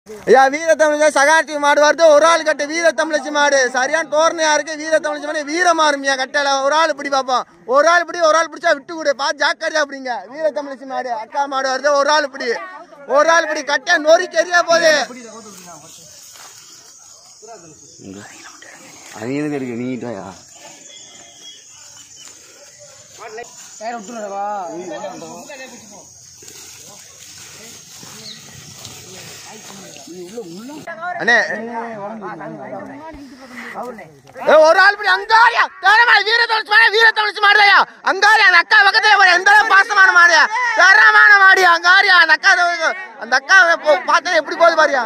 ஐயா வீர தமிழ் சகார்த்தி மாடு வருது ஒரு ஆள் கட்டு வீர தமிழச்சி மாடு சரியான டோர்னையா இருக்கு வீர தமிழச்சி மாடு வீரமா இருமியா கட்டல ஒரு ஆள் பிடி பார்ப்போம் ஒரு ஆள் பிடி ஒரு ஆள் பிடிச்சா விட்டு கொடு பார்த்து ஜாக்கிரதையா அப்படிங்க வீர தமிழச்சி மாடு அக்கா மாடு வருது ஒரு ஆள் பிடி ஒரு ஆள் பிடி கட்ட நொறுக்கி எறியா போகுது அது எதுக்கு இருக்கு நீட்டாயா அண்ணே ஏய், ஒரு ஆள் பிடி அங்காரியா தரமா வீர தமிழ்ச்சி மாடு வீர தமிழ்ச்சி மாடுதாயா அங்காரியா அந்த அக்கா பக்கத்துல ஒரு எந்த அளவு பாசமான மாடியா தரமான மாடியா அங்காரியா அந்த அக்கா இதோ- அந்த அக்கா போ- பார்த்தா எப்படி போகுது பாரியா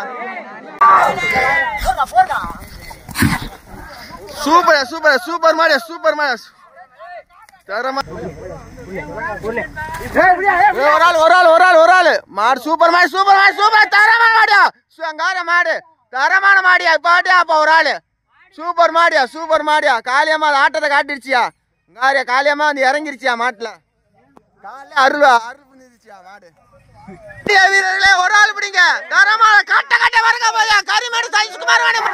சூப்பர் சூப்பர் சூப்பர் மாடியா சூப்பர் மாடியா தரமா ஏய், ஒரு ஆள் ஒரு ஆள் ஒரு ஆள் ஒரு ஆள் மாடு சூப்பர் மாடு சூப்பர் மாடு சூப்பர் தரமான மாடியா சு- அங்கார மாடு தரமான மாடியா பாட்டியா அப்ப ஒரு ஆளு சூப்பர் மாடியா சூப்பர் மாடியா காளியம்மா அது ஆட்டத்தை காட்டிடுச்சியா அங்காரியா காளியம்மா வந்து இறங்கிருச்சியா மாட்டுல காலைல அருள் அருள் பண்ணிருச்சியா மாடு இந்திய வீரர்களே ஒரு ஆள் பிடிங்க தரமான கட்ட கட்ட வருங்க போயா கரிமேடு சைஸ்குமார் வேணும்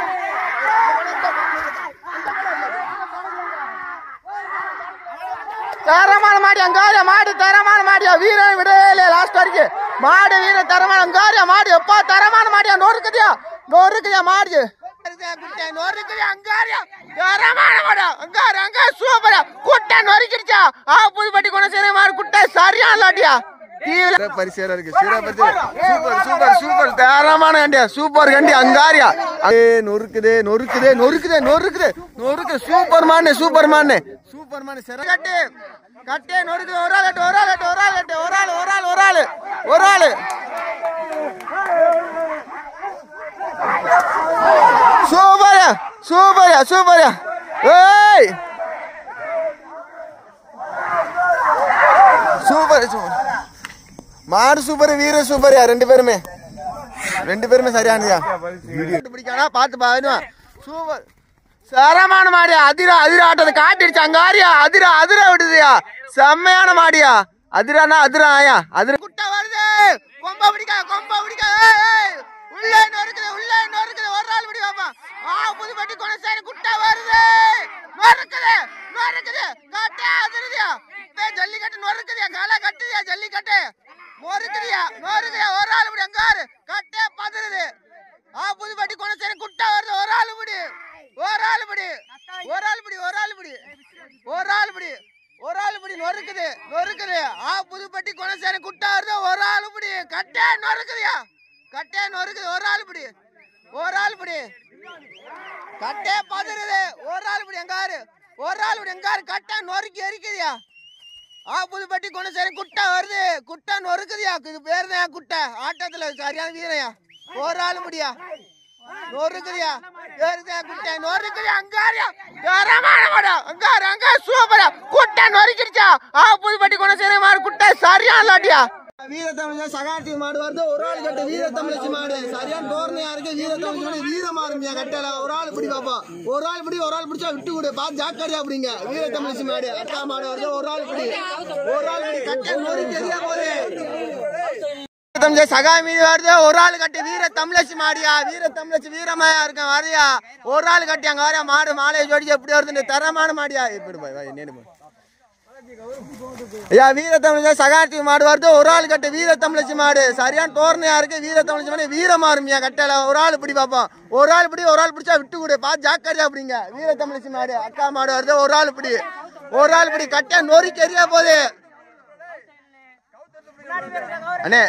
தரமான மாடி அங்காரியா மாடு தரமான மாடியா வீரன் விடவே லாஸ்ட் வரைக்கும் மாடு வீரன் தரமான அங்காரியா மாடு எப்பா தரமான மாடியா நொறுக்குதியா நொறுக்குதியா மாடு நொறுக்குதியா அங்காரியா தரமான மாடு அங்காரு அங்கா சூப்பரா குட்டை நொறுக்கிடுச்சா ஆ புதுப்பட்டி கொண்டு சேர மாடு குட்டை சரியான லாட்டியா பரிசேரா இருக்கு சிறப்பத்து சூப்பர் சூப்பர் சூப்பர் தரமான கண்டியா சூப்பர் கண்டி அங்காரியா ஏ நொறுக்குதே நொறுக்குதே நொறுக்குதே நொறுக்குதே நொறுக்கு சூப்பர் மானு சூப்பர் மானு சூப்பர் மானு சிற கட்டு கட்டே நொறுக்குது ஒரு ஆள் கட்டு ஒரு ஆள் கட்டு ஒரு ஆள் கட்டு ஒரு ஆள் ஒரு ஆள் ஒரு ஆள் ஒரு ஆள் சூப்பர் சூப்பர் சூப்பர் ஏய் சூப்பர் சூப்பர் மாடு சூப்பர் வீர சூப்பர்யா ரெண்டு பேருமே ரெண்டு பேருமே சரியானதுயா பிடிக்கானா பார்த்து பாருமா சூப்பர் சரமான மாடியா அதிர அதிர ஆட்டத்தை காட்டிடுச்சு அங்காரியா அதிர அதிர விடுதுயா செம்மையான மாடியா அதிரானா அதிராயா அதிர குட்டை வருது கொம்ப பிடிக்க கொம்ப பிடிக்க ஏய், ஏய். உள்ளே நொறுக்குது உள்ளே நொறுக்குது ஒரு நாள் பிடி பாப்பா ஆ புதுப்பட்டி குணசேரி குட்டை வருது நொறுக்குது நொறுக்குது கட்டே அதிருதியா ஏய், ஜல்லிக்கட்டு நொறுக்குதியா காலை கட்டுதியா ஜல்லிக்கட்டு நொறுக்குதியா நொறுக்குதியா ஒரு ஆள் இப்படி அங்காரு கட்டே பதறுது ஆ புதுப்பட்டி குணசேரி குட்டை வருது ஒரு ஆள் இப்படி ஒரு ஆள் இப்படி ஒரு ஆள் இப்படி ஒரு ஆள் இப்படி ஒரு ஆள் இப்படி ஒரு ஆள் இப்படி நொறுக்குது நொறுக்குது ஆ புதுப்பட்டி குணசேரி குட்டை வருது ஒரு ஆள் இப்படி கட்டே நொறுக்குதியா கட்டே நொறுக்குது ஒரு ஆள் இப்படி ஒரு ஆள் இப்படி கட்டே பதறுது ஒரு ஆள் இப்படி எங்காரு ஒரு ஆள் இப்படி எங்காரு கட்டை நொறுக்கி எரிக்குதியா ஆ புதுப்பட்டி கொண்டு சரி குட்டை வருது குட்டை நொறுக்குதியா இது பேர் தான் குட்டை ஆட்டத்துல சரியான வீரையா ஒரு ஆள் முடியா நொறுக்குதியா பேருதான் குட்டை நொறுக்குதியா அங்காரியா தரமான மாடம் அங்காரு அங்க சூப்பரா குட்டை நொறுக்கிடுச்சா ஆ புதுப்பட்டி கொண்டு சரி மாடு குட்டை சரியான லாட்டியா வீரத்தமிழ் சகாட்டி மாடு வருது ஒரு ஆள் கட்டு வீரத்தமிழச்சி மாடு சரியான டோர்னையா இருக்கு வீரத்தமிழ் மாடு வீரமா இருமியா கட்டல ஒரு ஆள் பிடி பாப்போம் ஒரு ஆள் பிடி ஒரு ஆள் பிடிச்சா விட்டு கொடு பார்த்து ஜாக்கிரதையா அப்படிங்க வீரத்தமிழச்சி மாடு அக்கா மாடு வருது ஒரு ஆள் பிடி ஒரு ஆள் பிடி கட்ட நொறுக்கி எறியா போகுது வீரத்தமிழ் சகா மீது வருது ஒரு ஆள் கட்டி வீர தமிழச்சி மாடியா வீர தமிழச்சி வீரமாயா இருக்கேன் வரையா ஒரு ஆள் கட்டி அங்க வரையா மாடு மாலையை ஜோடிச்சு எப்படி வருது தரமான மாடியா இப்படி போய் வா, என்னன்னு போய் ஐயா வீர தமிழ் சகார்த்தி மாடு வருது ஒரு ஆள் கட்டு வீர தமிழச்சி மாடு சரியான டோர்னையா இருக்கு வீர தமிழச்சி மாடு வீரமா இருமியா கட்டல ஒரு ஆள் பிடி பார்ப்போம் ஒரு ஆள் பிடி ஒரு ஆள் பிடிச்சா விட்டு கொடு பார்த்து ஜாக்கிரதையா அப்படிங்க வீர தமிழச்சி மாடு அக்கா மாடு வருது ஒரு ஆள் பிடி ஒரு ஆள் பிடி கட்ட நொறுக்கி எறியா போகுது அண்ணே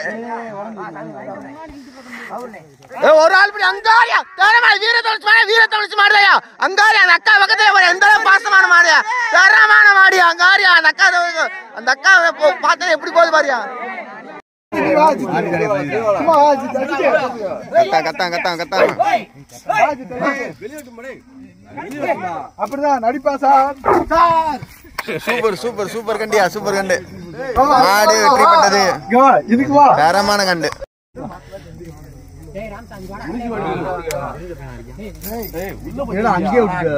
ஏய், ஒரு ஆள் இப்படி அங்காரியா தரமான வீர தமிழ்ச்சி மாடு வீர தமிழ்ச்சி மாடுதாயா அங்காரியா அந்த அக்கா பக்கத்துல ஒரு எந்த அளவு பாசமான மாடியா தரமான மாடியா அங்காரியா அந்த அக்கா இதோ- அந்த அக்கா போ- பார்த்தா எப்படி போகுது பாரியா கத்தான் கத்தான் கத்தான் கத்தான் அப்படிதான் நடிப்பா sir sir super super super கண்டியா சூப்பர் கண்டு மாடு வெற்றி பெற்றது இங்க வா இதுக்கு வா தரமான கண்டு ஏடா அங்கேயே விட்டு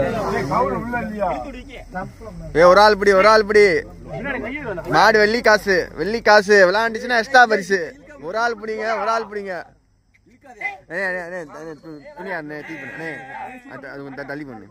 ஏய், ஒரு ஆள் பிடி ஒரு ஆள் பிடி மாடு வெள்ளி காசு வெள்ளி காசு விளையாண்டுச்சுன்னா எக்ஸ்ட்ரா பரிசு ஒரு ஆள் பிடிங்க ஒரு ஆள் பிடிங்க அண்ணே, அண்ணே, அண்ணே, அண்ணே, து- துணியா அண்ணே, தூக்கி போடு. அண்ணே, அது- அது கொஞ்சம் தள்ளி பண்ணு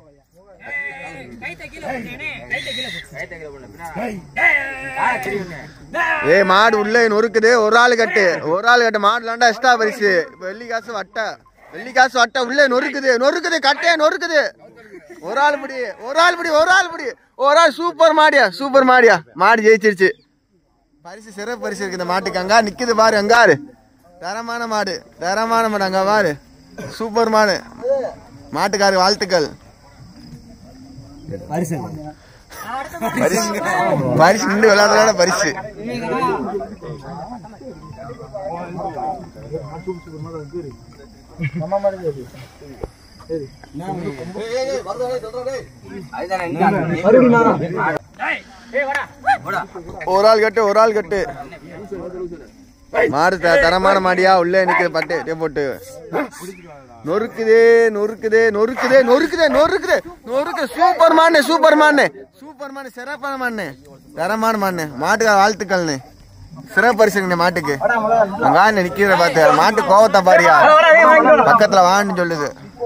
ஏய் மாடு உள்ள நொறுக்குது ஒரு ஆள் கட்டு ஒரு ஆள் கட்டு மாடு லாண்டா எக்ஸ்ட்ரா பரிசு இப்ப வெள்ளி காசு வட்டை வெள்ளி காசு வட்டை உள்ள நொறுக்குது நொறுக்குது கட்டையா நொறுக்குது ஒரு ஆள் பிடி ஒரு ஆள் பிடி ஒரு ஆள் பிடி ஒரு ஆள் சூப்பர் மாடியா சூப்பர் மாடியா மாடு ஜெயிச்சிருச்சு பரிசு சிறப்பு பரிசு இருக்கு இந்த மாட்டுக்கு அங்கா நிக்குது பாரு அங்காரு தரமான மாடு தரமான மாடு அங்க பாரு சூப்பர் மாடு மாட்டுக்காரு வாழ்த்துக்கள் பரிசு பரிசு நின்று விளையாடுறதோட பரிசு ஒரு ஆள் கட்டு ஒரு ஆள் கட்டு மாடு த- தரமான மாடியா உள்ளே நிக்குது பட்டு டே போட்டு நொறுக்குது நொறுக்குது நொறுக்குது நொறுக்குது நொறுக்குது நொறுக்கு சூப்பர் மான்னு சூப்பர் மான்னு சூப்பர் மான்னு சிறப்பான மான்னு தரமான மான்னு மாட்டுக்கார வாழ்த்துக்கள்னு சிறப்பு பரிசுங்க மாட்டுக்கு அங்க நிக்கிற பார்த்து மாட்டு கோவத்தை பாரியா பக்கத்துல வான்னு சொல்லுது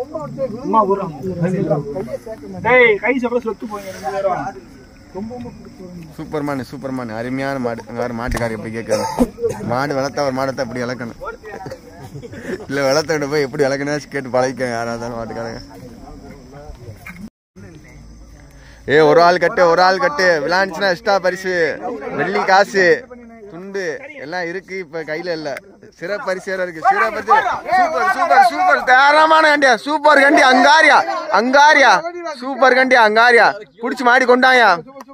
சூப்பர் மாடு சூப்பர் மாடு அருமையான மாடு அங்க வேற மாட்டுக்காரி போய் கேட்கணும் மாடு வளர்த்தா ஒரு மாடத்தை அப்படி வளர்க்கணும் இல்ல வளர்த்த போய் எப்படி வளர்க்கணும் கேட்டு பழகிக்க யாரா இருந்தாலும் மாட்டுக்காரங்க ஏ ஒரு ஆள் கட்டு ஒரு ஆள் கட்டு விளாண்டுச்சுன்னா எக்ஸ்ட்ரா பரிசு வெள்ளி காசு துண்டு எல்லாம் இருக்கு இப்ப கையில இல்ல சிறப்பு பரிசு வேற இருக்கு சிறப்பு பரிசு சூப்பர் சூப்பர் சூப்பர் தரமான கண்டியா சூப்பர் கண்டி அங்காரியா அங்காரியா சூப்பர் கண்டியா அங்காரியா புடிச்சு மாடி கொண்டாயா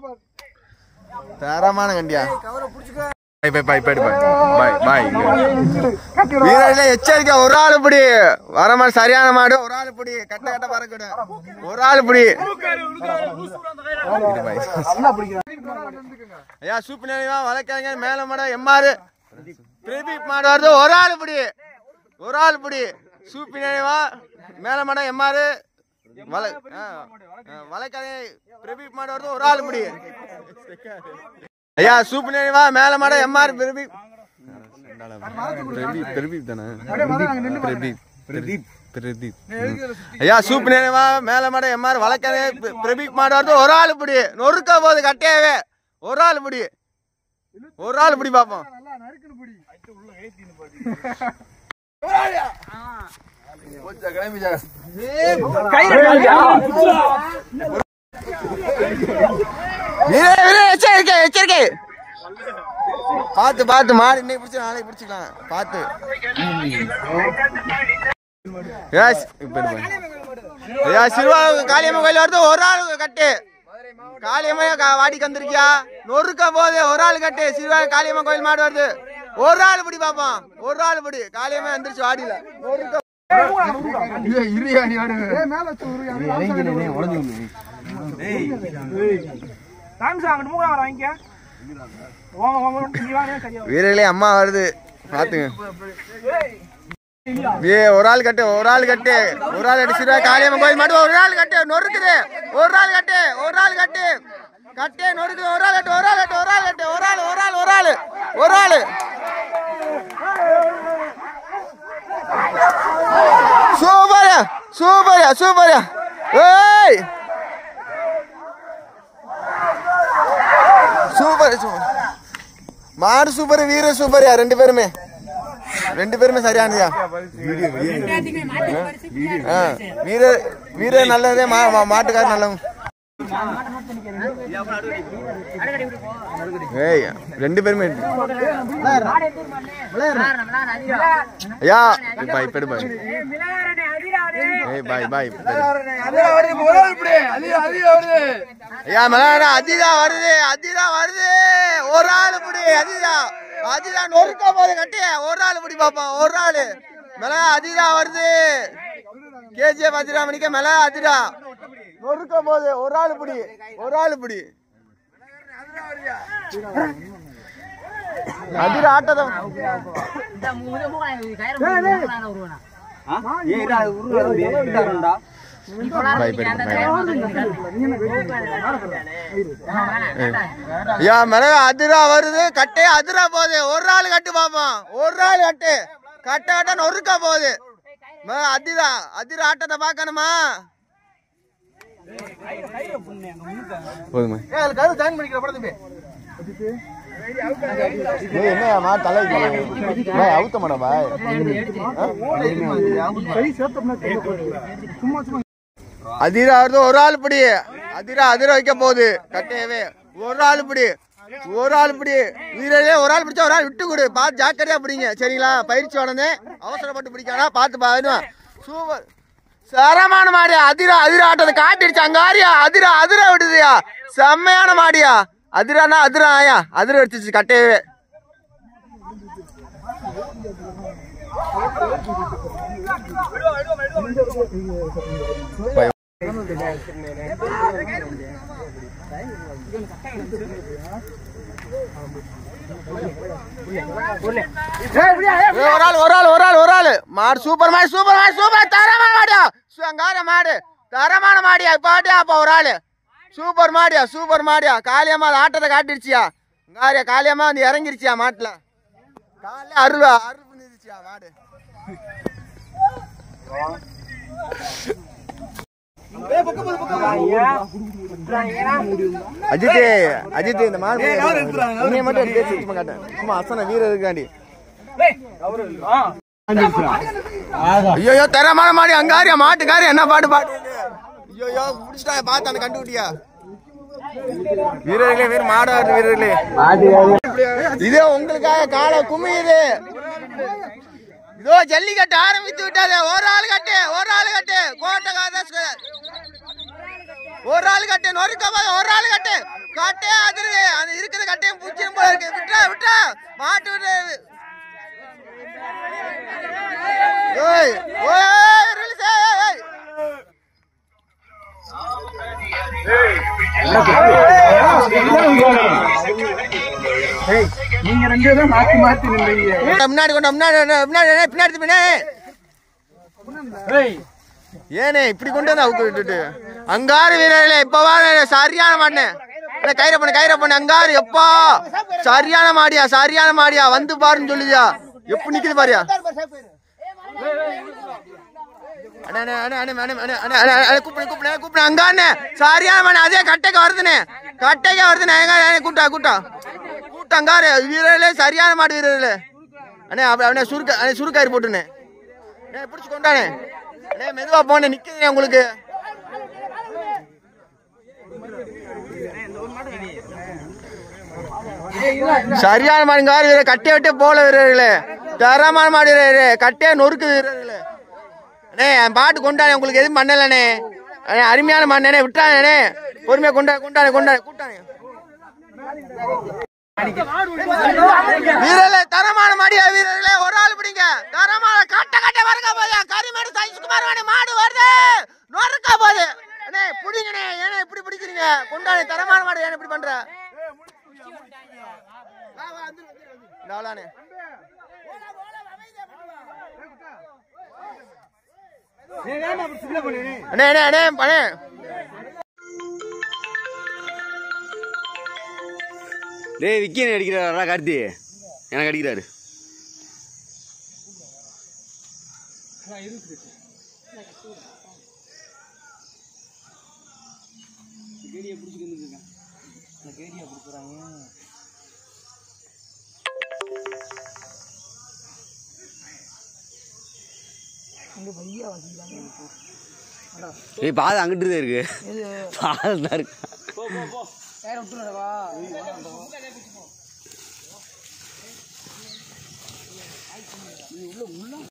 தரமான கண்டியா பாய் பாய் பாய் பாய் பாய் பாய் வீரர்களே எச்சரிக்கை ஒரு ஆள் பிடி வர மாதிரி சரியான மாடு ஒரு ஆள் பிடி கட்ட கட்ட பறக்கூட ஒரு ஆள் பிடி இது பாய். ஐயா சூப்பு நினைவா வளர்க்காங்க மேல மாட எம்மாறு பிரதீப் மாடு வருது ஒரு ஆள் பிடி ஒரு ஆள் பிடி சூப்பி நினைவா மேல மாட எம்மாறு வள வளர்க்காங்க பிரதீப் மாடு வருது ஒரு ஆள் பிடி ஐயா சூப்பு நினைவா மேல மாட எம்ஆர் பிரதீப் பிரதீப் பிரதீப் தானே பிரதீப் பிரதீப் பிரதீப் ஐயா சூப்பு நினைவா மேல மாட எம்ஆர் வளர்க்கவே பிரதீப் மாடு வருது ஒரு ஆள் பிடி நொறுக்க போகுது கட்டையாவே ஒரு ஆள் பிடி ஒரு ஆள் பிடி பாப்போம் வீரே, வீரே, எச்சரிக்கை எச்சரிக்கை பார்த்து பார்த்து மாடு இன்னைக்கு பிடிச்சி நாளைக்கு பிடிச்சிக்கலாம் பார்த்து ஏஸ், இப்ப இது பாரு. ஐயா சிறுவா காளியம்மன் கோயில் வருது ஒரு ஆள் கட்டு காளியம்மா கா- வாடிக்கு வந்திருக்கியா நொறுக்க போகுது ஒரு ஆள் கட்டு சிறுவா காளியம்மன் கோயில் மாடு வருது ஒரு ஆள் பிடி பாப்போம் ஒரு ஆள் பிடி காளியம்மா வந்துருச்சு வாடியில நொறுக்க வீரர்களே அம்மா வருது பாத்துங்க ஏ ஒரு ஆள் கட்டு ஒரு ஆள் கட்டு ஒரு ஆள் கட்டு சிறுவா காளியம்மன் கோயில் மாடு ஒரு ஆள் கட்டு நொறுக்குது ஒரு ஆள் கட்டு ஒரு ஆள் கட்டு கட்டு நொறுக்குது ஒரு ஆள் கட்டு ஒரு ஆள் கட்டு ஒரு ஆள் கட்டு ஒரு ஆள் ஒரு ஆள் ஒரு ஆள் ஒரு ஆள் சூப்பரா சூப்பரா சூப்பரா ஏய் சூப்பர் சூப்பர் மாடு சூப்பர் வீர சூப்பர்யா ரெண்டு பேருமே ரெண்டு பேருமே சரியானதுயா ஆ, வீர வீர நல்லதே மா மா- மாட்டுக்காரர் நல்லவங்க ஏய் ரெண்டு பேருமே ஐயா பாய் பெடு பாய் ஏய் பாய் பாய் ஐயா மலாடா அதிதா வருது அதிதா வருது ஒரு ஆள் புடி அதிதா அதிதா நொறுக்க போது கட்டி ஒரு ஆள் புடி பாப்போம் ஒரு ஆள் மேல அதிதா வருது கேஜிஎஃப் அதிரா மணிக்க மேல அதிரா நொறுக்க போது ஒரு ஆள் புடி ஒரு ஆள் புடி அதிரா ஆட்டதம் ஐயா மிளகா அதிரா வருது கட்டே அதிரா போகுது ஒரு ஆள் கட்டு பாப்போம் ஒரு ஆள் கட்டு கட்ட கட்ட நொறுக்க போகுது மா, அதிரா அதிர ஆட்டத்தை பார்க்கணுமா போதுமா ஏய் அதுல கரு ஜாயின் பண்ணிக்கிற படம் தம்பி என்ன மா தலை அவுத்த மாட்டா பாய் கை சேர்த்தோம்னா சும்மா சும்மா அதிரா வருது ஒரு ஆள் பிடி அதிரா அதிர வைக்க போகுது கட்டையவே ஒரு ஆள் பிடி ஒரு ஆள் பிடி வீரரே ஒரு ஆள் பிடிச்சா ஒரு ஆள் விட்டு கொடு பார்த்து ஜாக்கிரதையா பிடிங்க சரிங்களா பயிற்சி உடனே அவசரப்பட்டு பிடிக்கானா பார்த்து பாருமா சூப்பர் சரமான மாடியா அதிரா அதிர ஆட்டத்தை காட்டிடுச்சு அங்காரியா அதிரா அதிர விடுதியா செம்மையான மாடியா அதிரானா அதிரா ஆயா அதிர எடுத்துச்சு கட்டையவே ஏய், ஒரு ஆள் ஒரு ஆள் ஒரு ஆள் ஒரு ஆள் மாடு சூப்பர் மாடு சூப்பர் மாடு சூப்பர் தரமான மாடியா சு- அங்கார மாடு தரமான மாடியா இப்ப ஆட்டியா அப்ப ஒரு ஆளு சூப்பர் மாடியா சூப்பர் மாடியா காளியம்மா அது ஆட்டத்தை காட்டிடுச்சியா அங்காரியா காளியம்மா வந்து இறங்கிருச்சியா மாட்டுல காலைல அருள் அருள் பண்ணிருச்சியா மாடு அஜித் அஜித் இந்த மாடு உன்னைய மட்டும் எடுத்து வச்சு சும்மா காட்டேன் சும்மா அசன வீரர் இருக்காண்டி ஐயோ தரமான மாடி அங்காரியா மாட்டுக்காரி என்ன பாட்டு பாட்டு ஐயோ முடிச்சிட்டாங்க பார்த்து அந்த கண்டுபிட்டியா வீரர்களே வீர மாடு வீரர்களே இதே உங்களுக்காக காலை குமியுது இதோ ஜல்லிக்கட்டு ஆரம்பித்து விட்டாரு ஒரு ஆள் கட்டு ஒரு ஆள் கட்டு கோட்டை காதா ஒரு ஆள் கட்டு நொறுக்க போது ஒரு ஆள் கட்டு கட்டே அதிருது அந்த இருக்கிற கட்டையும் பூச்சியும் போல இருக்கு விட்டா விட்டா மாட்டு விட்டு ஓய் ஓய் ரிலீஸ் ஏய் ஏய் நீங்க ரெண்டு பேரும் மாத்தி மாத்தி நின்றீங்க முன்னாடி கொண்டு முன்னாடி முன்னாடி பின்னாடி பின்னாடி ஏனே இப்படி கொண்டு வந்து அவுக்கு விட்டுட்டு அங்காரு வீரர்களே இப்பவா சரியான மாட்டேன் கயிற பண்ணு கயிற பண்ணு அங்காரு எப்பா சரியான மாடியா சரியான மாடியா வந்து பாருன்னு சொல்லுதியா எப்படி நிக்குது பாரியா அண்ணே, அண்ணே, அண்ணே, அண்ணே, அண்ணே, அண்ணே, அண்ணே, அண்ணே, அண்ணே, கூப்பிடு, கூப்பிடு, கூப்பிடு, அங்க அண்ணே. சரியான மாடு, அதே கட்டைக்கு வருதுண்ணே கட்டைக்கு வருதுண்ணே எங்க அண்ணே, கூட்டா கூட்டா கூட்டா அங்காரு வீரர்களே சரியான மாடு வீரர்களே அண்ணே அப்படி அண்ணே சுருக்க அண்ணே சுருக்காயிரு போட்டுண்ணே அண்ணே பிடிச்சி கொண்டானே அண்ணே மெதுவா போனே நிக்குதுண்ணே உங்களுக்கு சரியான மாடுங்காரு வீரர் கட்டையை விட்டு போல வீரர்களே தரமான மாடு வீரர்களே கட்டையை நொறுக்குது வீரர்களே அண்ணே என் பாட்டு கொண்டானே உங்களுக்கு எதுவும் பண்ணலண்ணே அண்ணே அருமையான மாடுனே விட்டானே பொறுமையா கொண்டா கொண்டானே கொண்டானே கூட்டானே வீரர்களே தரமான மாடியா வீரர்களே ஒரு ஆள் பிடிங்க தரமான கட்ட கட்ட வருங்க போயா கரிமேடு சைஸ்குமார் வாணி மாடு வருது நொறுக்க போகுது அண்ணே பிடிங்கண்ணே ஏன்னா இப்படி பிடிக்கிறீங்க கொண்டானே தரமான மாடு ஏன் இப்படி பண்ற இந்த ஆளானே அண்ணே அண்ணே அண்ணே அண்ணே டேய் விக்கி அடிக்கிறாரா கார்த்தி எனக்கு அடிக்கிறாரு ஏய் பாதை அங்கிட்டு தான் இருக்கு பாதை தான் இருக்கு